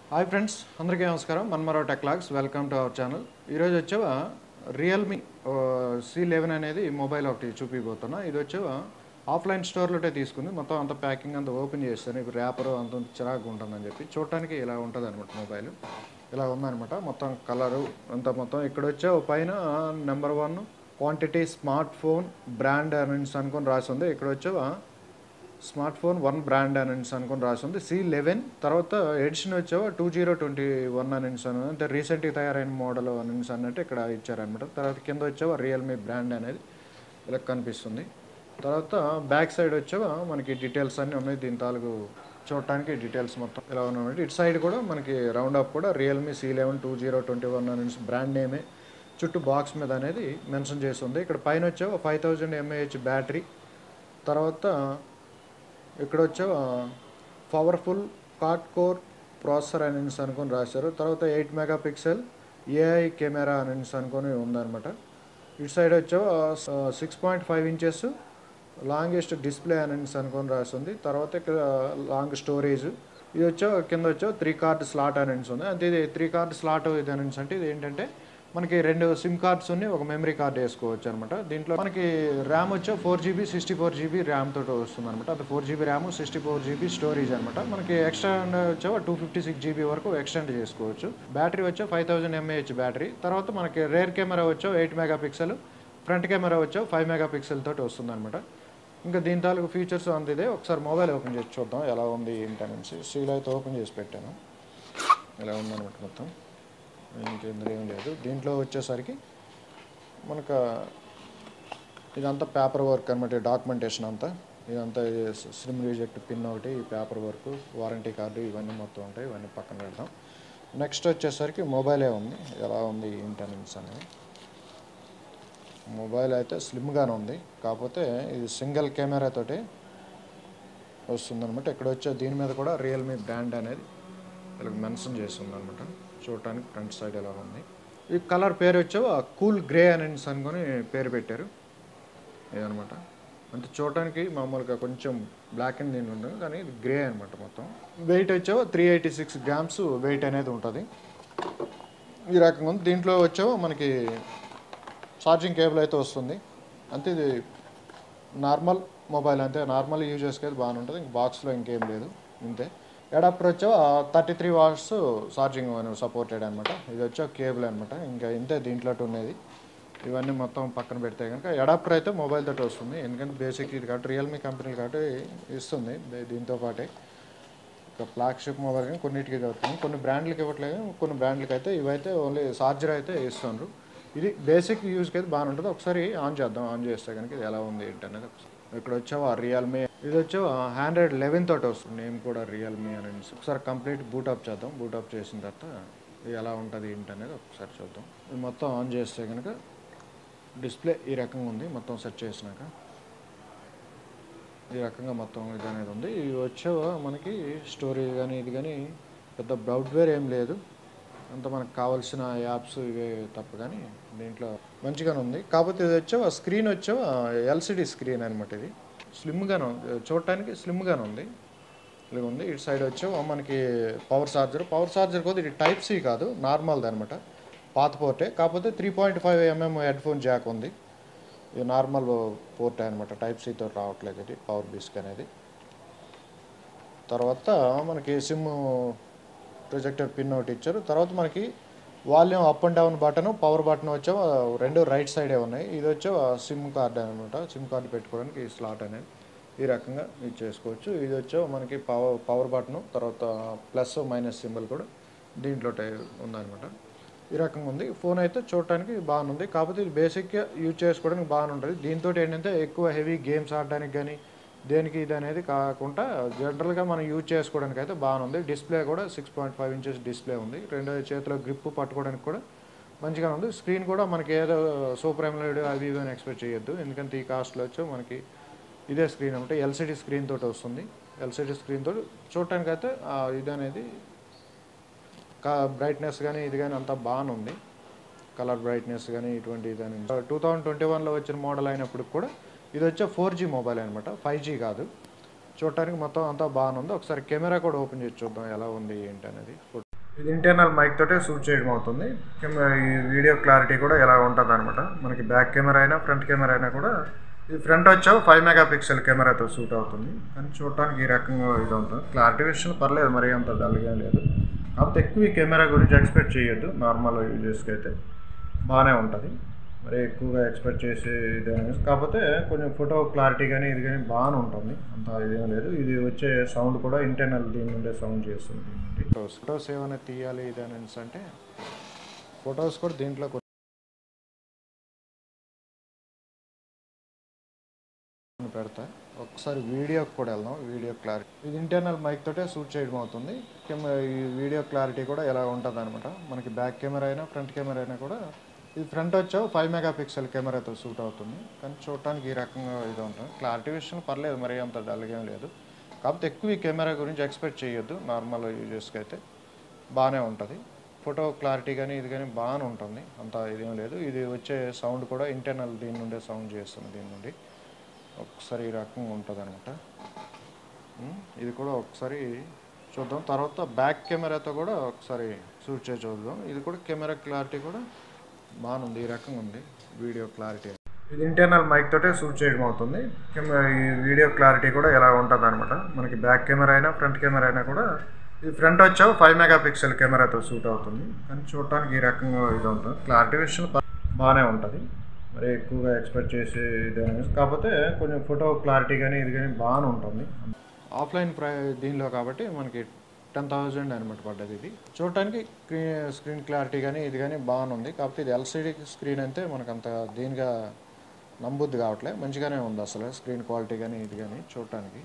hi friends అందరికీ నమస్కారం Manmarao tech logs welcome to our channel ఈరోజు వచ్చేవా రియల్మీ సి లెవెన్ అనేది మొబైల్ ఒకటి చూపిపోతున్నా ఇది వచ్చేవా ఆఫ్లైన్ స్టోర్లోటే తీసుకుంది మొత్తం అంత ప్యాకింగ్ అంతా ఓపెన్ చేస్తాను ఇప్పుడు ర్యాపర్ అంత చిరాకు ఉంటుందని చెప్పి చూడటానికి ఇలా ఉంటుంది అనమాట మొబైల్ ఇలా ఉందన్నమాట మొత్తం కలరు అంతా మొత్తం ఇక్కడ వచ్చే పైన number one quantity smart phone brand అనేసి అనుకొని రాసి ఉంది ఇక్కడ వచ్చేవా స్మార్ట్ ఫోన్ వన్ బ్రాండ్ అనేసి అనుకుని రాసింది సి లెవెన్ తర్వాత ఎడిషన్ వచ్చావా టూ జీరో ట్వంటీ వన్ అనేసి అని అంటే రీసెంట్గా తయారైన మోడల్ అనేసి అన్నట్టు ఇక్కడ ఇచ్చారనమాట తర్వాత కింద వచ్చావా రియల్మీ బ్రాండ్ అనేది ఇలా కనిపిస్తుంది తర్వాత బ్యాక్ సైడ్ వచ్చావా మనకి డీటెయిల్స్ అన్నీ ఉన్నాయి దీని తాలూకు చూడటానికి డీటెయిల్స్ మొత్తం ఇలా ఉన్నాయి ఇటు సైడ్ కూడా మనకి రౌండ్ అప్ కూడా Realme C eleven two zero twenty one అనేసి బ్రాండ్ నేమే చుట్టూ బాక్స్ మీద అనేది మెన్షన్ చేసి ఉంది ఇక్కడ పైన వచ్చావా ఫైవ్ థౌజండ్ ఎంఏహెచ్ బ్యాటరీ తర్వాత ఇక్కడ వచ్చా పవర్ఫుల్ కార్డ్ కోర్ ప్రాసెసర్ అనేసి అనుకొని రాశారు తర్వాత eight mega pixel AI camera అనేసి అనుకొని ఉందన్నమాట ఇటు సైడ్ వచ్చా six point five inches longest display అనేసి అనుకొని రాస్తుంది తర్వాత ఇక్కడ లాంగ్ స్టోరేజ్ ఇది వచ్చా కింద వచ్చా త్రీ కార్డ్ స్లాట్ అనేసి ఉంది అంటే ఇది త్రీ కార్డ్ స్లాట్ ఇది అనేసి అంటే ఇది ఏంటంటే మనకి రెండు సిమ్ కార్డ్స్ ఉన్నాయి ఒక మెమరీ కార్డ్ వేసుకోవచ్చు అనమాట దీంట్లో మనకి ర్యామ్ వచ్చా four GB sixty four GB RAM తోటి వస్తుంది అనమాట అది four GB RAM sixty four GB storage అనమాట మనకి ఎక్స్టెండ్ వచ్చా టూ ఫిఫ్టీ సిక్స్ జీబీ వరకు ఎక్స్టెండ్ చేసుకోవచ్చు బ్యాటరీ వచ్చా ఫైవ్ థౌసండ్ ఎంఏహెచ్ బ్యాటరీ తర్వాత మనకి రేర్ కెమెరా వచ్చా eight mega pixel front camera వచ్చా ఫైవ్ మెగా పిక్సెల్ తోటి వస్తుంది అనమాట ఇంకా దీని తాలూకు ఫీచర్స్ అంత ఇదే ఒకసారి మొబైల్ ఓపెన్ చేసి చూద్దాం ఎలా ఉంది ఏంటనేసి సీల్ అయితే ఓపెన్ చేసి పెట్టాను ఇలా ఉందన్నమాట మొత్తం ఇంకేందులో ఏం లేదు దీంట్లో వచ్చేసరికి మనకు ఇదంతా పేపర్ వర్క్ అనమాట డాక్యుమెంటేషన్ అంతా ఇదంతా సిమ్ రిజెక్ట్ పిన్ ఒకటి ఈ పేపర్ వర్క్ వారంటీ కార్డు ఇవన్నీ మొత్తం ఉంటాయి ఇవన్నీ పక్కన పెడదాం నెక్స్ట్ వచ్చేసరికి మొబైలే ఉంది ఎలా ఉంది ఇంటర్నెట్స్ అనేది మొబైల్ అయితే స్లిమ్గానే ఉంది కాకపోతే ఇది సింగిల్ కెమెరా తోటి వస్తుందన్నమాట ఇక్కడ వచ్చే దీని మీద కూడా రియల్మీ బ్రాండ్ అనేది ఇలా మెన్షన్ చేసి ఉందన్నమాట చూడటానికి ఫ్రంట్ సైడ్ ఎలా ఉంది ఈ కలర్ పేరు వచ్చావు కూల్ గ్రే అనేసి అనుకొని పేరు పెట్టారు ఇదనమాట అంటే చూడటానికి మామూలుగా కొంచెం బ్లాక్ అండ్ దీని ఉంటుంది కానీ ఇది గ్రే అనమాట మొత్తం వెయిట్ వచ్చావు three eighty six grams weight అనేది ఉంటుంది ఈ రకంగా ఉంది దీంట్లో వచ్చావు మనకి ఛార్జింగ్ కేబుల్ అయితే వస్తుంది అంతే ఇది నార్మల్ మొబైల్ అంతే నార్మల్ యూజర్స్కి అయితే బాగానే ఉంటుంది ఇంక బాక్స్లో ఇంకేం లేదు ఇంతే అడాప్టర్ వచ్చా thirty three watts charging supported అనమాట ఇది వచ్చా కేబుల్ అనమాట ఇంకా ఇంతే దీంట్లో ఉన్నది ఇవన్నీ మొత్తం పక్కన పెడితే కనుక అడాప్టర్ అయితే మొబైల్ తోటి వస్తుంది ఎందుకంటే బేసిక్ ఇది కాబట్టి రియల్మీ కంపెనీ కాబట్టి ఇస్తుంది దే- దీంతో పాటే ఇక ఫ్లాగ్షిప్ మొబైల్ కానీ కొన్నిటికి అవుతుంది కొన్ని బ్రాండ్లకి ఇవ్వట్లేదు కొన్ని బ్రాండ్లకి అయితే ఇవైతే ఓన్లీ చార్జర్ అయితే ఇస్తున్నారు ఇది బేసిక్ యూస్కి అయితే బాగానే ఉంటుంది ఒకసారి ఆన్ చేద్దాం ఆన్ చేస్తే కనుక ఇది ఎలా ఉంది ఏంటి అనేది ఒకసారి ఇక్కడ వచ్చావా రియల్మీ ఇది వచ్చావా హండ్రెడ్ లెవెన్ తోటి వస్తుంది నేమ్ కూడా రియల్మీ అని ఒకసారి కంప్లీట్ బూట్ అప్ చేద్దాం బూట్ అప్ చేసిన తర్వాత ఇది ఎలా ఉంటుంది ఏంటి అనేది ఒకసారి చూద్దాం ఇది మొత్తం ఆన్ చేస్తే కనుక డిస్ప్లే ఈ రకంగా ఉంది మొత్తం సెట్ చేసినాక ఈ రకంగా మొత్తం ఇది అనేది ఉంది ఇది వచ్చేవా మనకి స్టోరేజ్ కానీ ఇది కానీ పెద్ద బ్రౌడ్వేర్ ఏం లేదు అంత మనకు కావాల్సిన యాప్స్ ఇవే తప్ప కానీ దీంట్లో మంచిగానే ఉంది కాకపోతే ఇది వచ్చావా స్క్రీన్ వచ్చావా ఎల్సిడి స్క్రీన్ అనమాట ఇది స్లిమ్గానే ఉంది చూడటానికి స్లిమ్గానే ఉంది ఇలా ఉంది ఇటు సైడ్ వచ్చావా మనకి పవర్ ఛార్జర్ పవర్ ఛార్జర్ కూడా ఇది టైప్ సి కాదు నార్మల్ది అనమాట పాత పోర్టే కాకపోతే three point five mm head phone jack ఉంది ఇది నార్మల్ పోర్ట్ అనమాట టైప్ సితో రావట్లేదు ఇది పవర్ బిస్క్ అనేది తర్వాత మనకి సిమ్ ప్రొజెక్టర్ పిన్ ఒకటి ఇచ్చారు తర్వాత మనకి volume up and down button power button వచ్చా రెండు రైట్ సైడే ఉన్నాయి ఇది వచ్చా సిమ్ కార్డ్ అనమాట సిమ్ కార్డు పెట్టుకోవడానికి ఈ స్లాట్ అనేది ఈ రకంగా ఇది చేసుకోవచ్చు ఇది వచ్చా మనకి పవర్ పవర్ బటన్ తర్వాత ప్లస్ మైనస్ సింబల్ కూడా దీంట్లో టై- ఉందన్నమాట ఈ రకంగా ఉంది ఫోన్ అయితే చూడటానికి బాగుంది కాకపోతే ఇది బేసిక్గా యూజ్ చేసుకోవడానికి బాగానే ఉంటుంది దీంతో ఏంటంటే ఎక్కువ హెవీ గేమ్స్ ఆడడానికి కానీ దేనికి ఇది అనేది కాకుండా జనరల్గా మనం యూజ్ చేసుకోవడానికి అయితే బాగుంది డిస్ప్లే కూడా six point five inches display ఉంది రెండో చేతిలో గ్రిప్ పట్టుకోవడానికి కూడా మంచిగా ఉంది స్క్రీన్ కూడా మనకి ఏదో సూపర్ ఎమ్లైడ్ అవి ఇవి అని ఎక్స్పెక్ట్ చేయొద్దు ఎందుకంటే ఈ కాస్ట్లో వచ్చి మనకి ఇదే స్క్రీన్ అంటే ఎల్సిడి స్క్రీన్ తోటి వస్తుంది ఎల్సిడి స్క్రీన్ తోటి చూడటానికి అయితే ఆ ఇది అనేది కా బ్రైట్నెస్ కానీ ఇది కానీ అంతా బాగానే ఉంది కలర్ బ్రైట్నెస్ కానీ ఇటువంటి ఇది అని టూ థౌజండ్ ట్వంటీ వన్లో వచ్చిన మోడల్ అయినప్పుడు కూడా ఇది వచ్చే ఫోర్ జీ మొబైల్ అనమాట ఫైవ్ జీ కాదు చూడటానికి మొత్తం అంతా బాగానే ఉంది ఒకసారి కెమెరా కూడా ఓపెన్ చేసి చూద్దాం ఎలా ఉంది ఏంటి అనేది ఇది ఇంటర్నల్ మైక్ తోటే షూట్ చేయడం అవుతుంది కెమెరా ఈ వీడియో క్లారిటీ కూడా ఎలా ఉంటుంది అనమాట మనకి బ్యాక్ కెమెరా అయినా ఫ్రంట్ కెమెరా అయినా కూడా ఇది ఫ్రంట్ వచ్చావు ఫైవ్ మెగా పిక్సెల్ కెమెరాతో షూట్ అవుతుంది కానీ చూడటానికి ఈ రకంగా ఇది ఉంటుంది క్లారిటీ విషయం పర్లేదు మరి అంత డల్గా లేదు కాకపోతే ఎక్కువ ఈ కెమెరా గురించి ఎక్స్పెక్ట్ చేయొద్దు నార్మల్ యూజెస్కి అయితే బాగానే ఉంటుంది మరి ఎక్కువగా ఎక్స్పెక్ట్ చేసే ఇది అనేది కాకపోతే కొంచెం ఫోటో క్లారిటీ కానీ ఇది కానీ బాగానే ఉంటుంది అంత ఇదేం లేదు ఇది వచ్చే సౌండ్ కూడా ఇంటర్నల్ దీని నుండే సౌండ్ చేస్తుంది దీని నుండి ఫొటోస్ ఏమైనా తీయాలి ఇది అనేసి అంటే ఫొటోస్ కూడా దీంట్లో కొన్ని పెడతా ఒకసారి వీడియోకి కూడా వెళ్దాం వీడియో క్లారిటీ ఇది ఇంటర్నల్ మైక్ తోటే షూట్ చేయడం అవుతుంది కెమెరా ఈ వీడియో క్లారిటీ కూడా ఎలా ఉంటుంది అనమాట మనకి బ్యాక్ కెమెరా అయినా ఫ్రంట్ కెమెరా అయినా కూడా ఇది ఫ్రంట్ వచ్చావు ఫైవ్ మెగా పిక్సెల్ కెమెరాతో షూట్ అవుతుంది కానీ చూడటానికి ఈ రకంగా ఇది ఉంటుంది క్లారిటీ విషయం పర్లేదు మరి అంత డల్గా ఏం లేదు కాకపోతే ఎక్కువ ఈ కెమెరా గురించి ఎక్స్పెక్ట్ చేయొద్దు నార్మల్ యూజెస్కి అయితే బాగానే ఉంటుంది ఫోటో క్లారిటీ కానీ ఇది కానీ బాగానే ఉంటుంది అంత ఇదేం లేదు ఇది వచ్చే సౌండ్ కూడా ఇంటర్నల్ దీని నుండే సౌండ్ చేస్తుంది దీని నుండి ఒకసారి ఈ రకంగా ఉంటుంది అనమాట ఇది కూడా ఒకసారి చూద్దాం తర్వాత బ్యాక్ కెమెరాతో కూడా ఒకసారి షూట్ చేసి చూద్దాం ఇది కూడా కెమెరా క్లారిటీ కూడా బాగుంది ఈ రకంగా ఉంది వీడియో క్లారిటీ ఇది ఇంటర్నల్ మైక్ తోటే షూట్ చేయడం అవుతుంది కెమెరా ఈ వీడియో క్లారిటీ కూడా ఎలా ఉంటుంది అనమాట మనకి బ్యాక్ కెమెరా అయినా ఫ్రంట్ కెమెరా అయినా కూడా ఇది ఫ్రంట్ వచ్చావు ఫైవ్ మెగా పిక్సెల్ కెమెరాతో షూట్ అవుతుంది కానీ చూడటానికి ఈ రకంగా ఇది ఉంటుంది క్లారిటీ విషయం బాగానే ఉంటుంది మరి ఎక్కువగా ఎక్స్పెక్ట్ చేసే ఇది అనేది కాకపోతే కొంచెం ఫోటో క్లారిటీ కానీ ఇది కానీ బాగానే ఉంటుంది ఆఫ్లైన్ ప్రై దీనిలో కాబట్టి మనకి టెన్ థౌజండ్ అనమాట పడ్డది ఇది చూడటానికి స్క్రీన్ స్క్రీన్ క్లారిటీ కానీ ఇది కానీ బాగానే ఉంది కాకపోతే ఇది ఎల్సీడీ స్క్రీన్ అయితే మనకు అంత దీనిగా నమ్ముద్ది కావట్లే మంచిగానే ఉంది అసలు స్క్రీన్ క్వాలిటీ కానీ ఇది కానీ చూడటానికి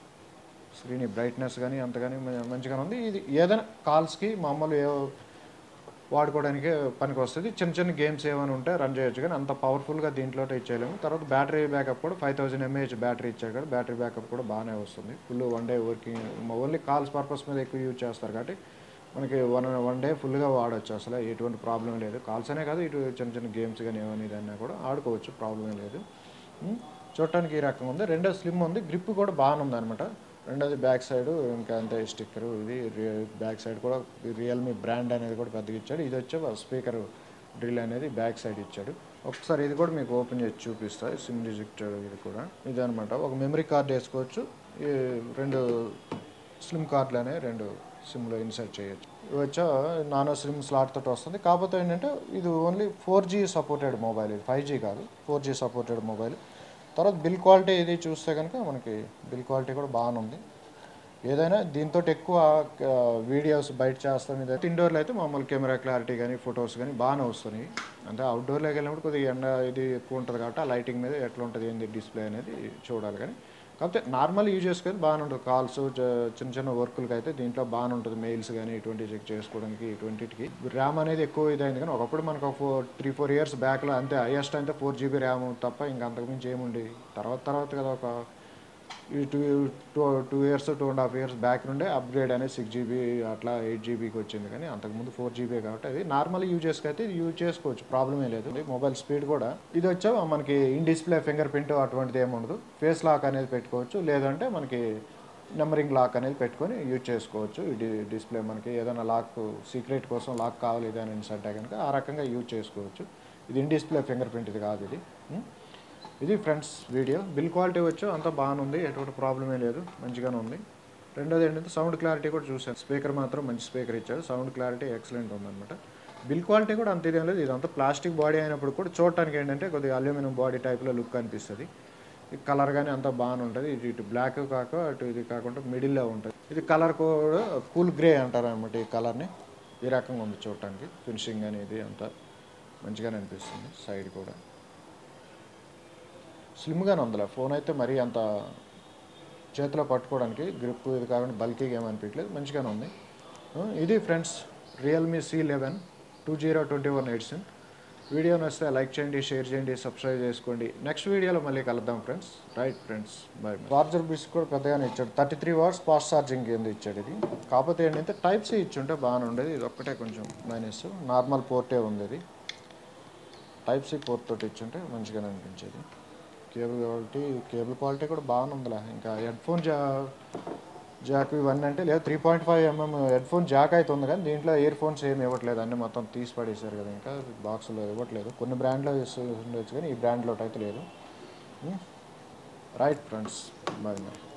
స్క్రీన్ బ్రైట్నెస్ కానీ అంత కానీ మంచిగానే ఉంది ఇది ఏదైనా కాల్స్కి మామూలు ఏ వాడుకోవడానికి పనికి వస్తుంది చిన్న చిన్న గేమ్స్ ఏమైనా ఉంటే రన్ చేయొచ్చు కానీ అంత పవర్ఫుల్గా దీంట్లో ఇచ్చేయలేము తర్వాత బ్యాటరీ బ్యాకప్ కూడా ఫైవ్ థౌసండ్ ఎంఏహెచ్ బ్యాటరీ ఇచ్చాడు కదా బ్యాటరీ బ్యాకప్ కూడా బాగానే వస్తుంది full one day working only calls purpose మీద ఎక్కువ యూజ్ చేస్తారు కాబట్టి మనకి వన్ వన్ డే ఫుల్గా వాడచ్చు అసలు ఎటువంటి ప్రాబ్లం లేదు కాల్స్ అనే కాదు ఇటు చిన్న చిన్న గేమ్స్ కానీ ఏమైనా ఇదన్నా కూడా ఆడుకోవచ్చు ప్రాబ్లం లేదు చూడటానికి ఈ రకంగా ఉంది రెండో స్లిమ్ ఉంది గ్రిప్ కూడా బాగానే ఉంది అనమాట రెండోది బ్యాక్ సైడ్ ఇంకా అంతే స్టిక్కర్ ఇది బ్యాక్ సైడ్ కూడా రియల్మీ బ్రాండ్ అనేది కూడా పెద్దగా ఇచ్చాడు ఇది వచ్చే స్పీకర్ డ్రిల్ అనేది బ్యాక్ సైడ్ ఇచ్చాడు ఒకసారి ఇది కూడా మీకు ఓపెన్ చేసి చూపిస్తాయి సిమ్ డిజిక్టర్ ఇది కూడా ఇది అనమాట ఒక మెమరీ కార్డ్ వేసుకోవచ్చు ఈ రెండు స్లిమ్ కార్డులు అనేవి రెండు సిమ్లో ఇన్సర్ట్ చేయొచ్చు ఇవి వచ్చా నానో స్లిమ్ స్లాట్ తోటి వస్తుంది కాకపోతే ఏంటంటే ఇది only four G supported mobile ఇది ఫైవ్ జీ కాదు ఫోర్ జీ సపోర్టెడ్ మొబైల్ తర్వాత బిల్ క్వాలిటీ ఇది చూస్తే కనుక మనకి బిల్ క్వాలిటీ కూడా బాగానే ఉంది ఏదైనా దీంతో ఎక్కువ వీడియోస్ బయట చేస్తాం ఇది ఇండోర్లో అయితే మామూలు కెమెరా క్లారిటీ కానీ ఫొటోస్ కానీ బాగానే వస్తున్నాయి అంటే అవుట్డోర్లోకి వెళ్ళినప్పుడు కొద్దిగా ఎండ ఇది ఎక్కువ ఉంటుంది కాబట్టి ఆ లైటింగ్ మీద ఎట్లా ఉంటుంది ఏంది డిస్ప్లే అనేది చూడాలి కానీ కాకపోతే నార్మల్ యూజ్ చేసుకొని బాగానే ఉంటుంది కాల్స్ చిన్న చిన్న వర్కులకి అయితే దీంట్లో బాగానే ఉంటుంది మెయిల్స్ కానీ ఇటువంటి చెక్ చేసుకోవడానికి ఇటువంటికి ర్యామ్ అనేది ఎక్కువ ఇదైంది కానీ ఒకప్పుడు మనకు ఒక ఫోర్ త్రీ ఫోర్ ఇయర్స్ బ్యాక్లో అంతే హైయెస్ట్ అయితే ఫోర్ జీబీ ర్యామ్ తప్ప ఇంకా అంతకుమించి ఏముండి తర్వాత తర్వాత కదా ఒక ఈ two two two years two and half years back నుండే అప్గ్రేడ్ అనేది సిక్స్ జీబీ అట్లా ఎయిట్ జీబీకి వచ్చింది కానీ అంతకుముందు ఫోర్ జీబీ కాబట్టి అది నార్మల్ యూజెస్కి అయితే యూజ్ చేసుకోవచ్చు ప్రాబ్లమే లేదు మొబైల్ స్పీడ్ కూడా ఇది వచ్చా మనకి ఇన్ డిస్ప్లే ఫింగర్ ప్రింట్ అటువంటిది ఏమి ఉండదు ఫేస్ లాక్ అనేది పెట్టుకోవచ్చు లేదంటే మనకి నెంబరింగ్ లాక్ అనేది పెట్టుకొని యూజ్ చేసుకోవచ్చు ఈ డిస్ప్లే మనకి ఏదైనా లాక్ సీక్రెట్ కోసం లాక్ కావాలి ఇది అని అంటే కనుక ఆ రకంగా యూజ్ చేసుకోవచ్చు ఇది ఇన్ డిస్ప్లే ఫింగర్ ప్రింట్ ఇది కాదు ఇది ఇది ఫ్రెండ్స్ వీడియో బిల్ క్వాలిటీ వచ్చి అంతా బాగానే ఉంది ఎటువంటి ప్రాబ్లమే లేదు మంచిగానే ఉంది రెండోది ఏంటంటే సౌండ్ క్లారిటీ కూడా చూసాను స్పీకర్ మాత్రం మంచి స్పీకర్ ఇచ్చారు సౌండ్ క్లారిటీ ఎక్సలెంట్ ఉందన్నమాట బిల్ క్వాలిటీ కూడా అంత ఇదేం లేదు ఇదంతా ప్లాస్టిక్ బాడీ అయినప్పుడు కూడా చూడటానికి ఏంటంటే కొద్దిగా అల్యూమినియం బాడీ టైప్లో లుక్ అనిపిస్తుంది ఈ కలర్ కానీ అంతా బాగానే ఉంటుంది ఇది ఇటు బ్లాక్ కాక అటు ఇది కాకుండా మిడిల్లో ఉంటుంది ఇది కలర్ కూడా కూల్ గ్రే అంటారు అనమాట ఈ కలర్ని ఈ రకంగా ఉంది చూడటానికి ఫినిషింగ్ అనేది అంతా మంచిగానే అనిపిస్తుంది సైడ్ కూడా స్లిమ్గానే ఉందిలే ఫోన్ అయితే మరీ అంత చేతిలో పట్టుకోవడానికి గ్రిప్ ఇది కాకుండా బల్కీగా ఏమనిపించలేదు మంచిగానే ఉంది ఇది friends Realme C eleven two zero twenty one eight SIM video నచ్చితే లైక్ చేయండి షేర్ చేయండి సబ్స్క్రైబ్ చేసుకోండి నెక్స్ట్ వీడియోలో మళ్ళీ కలుద్దాం friends right friends bye charger బిస్ కూడా పెద్దగానే ఇచ్చాడు thirty three watts fast charging కింద ఇచ్చాడు ఇది కాకపోతే ఏంటంటే టైప్ సి ఇచ్చుంటే బాగానే ఉండేది ఇది ఒక్కటే కొంచెం మైనస్ నార్మల్ పోర్టే ఉంది ఇది టైప్ సి పోర్ట్ తోటి ఇచ్చుంటే మంచిగానే అనిపించేది కేబుల్ క్వాలిటీ కేబుల్ క్వాలిటీ కూడా బాగానే ఉందిలే ఇంకా హెడ్ ఫోన్ జాక్ ఇవన్నీ అంటే లేదు three point five mm head phone jack అయితే ఉంది కానీ దీంట్లో ఇయర్ ఫోన్స్ ఏమి ఇవ్వట్లేదు అన్నీ మొత్తం తీసి పడేశారు కదా ఇంకా బాక్స్లో ఇవ్వట్లేదు కొన్ని బ్రాండ్లో ఉండొచ్చు కానీ ఈ బ్రాండ్లో అయితే లేదు రైట్ ఫ్రెండ్స్ బాయ్ మరి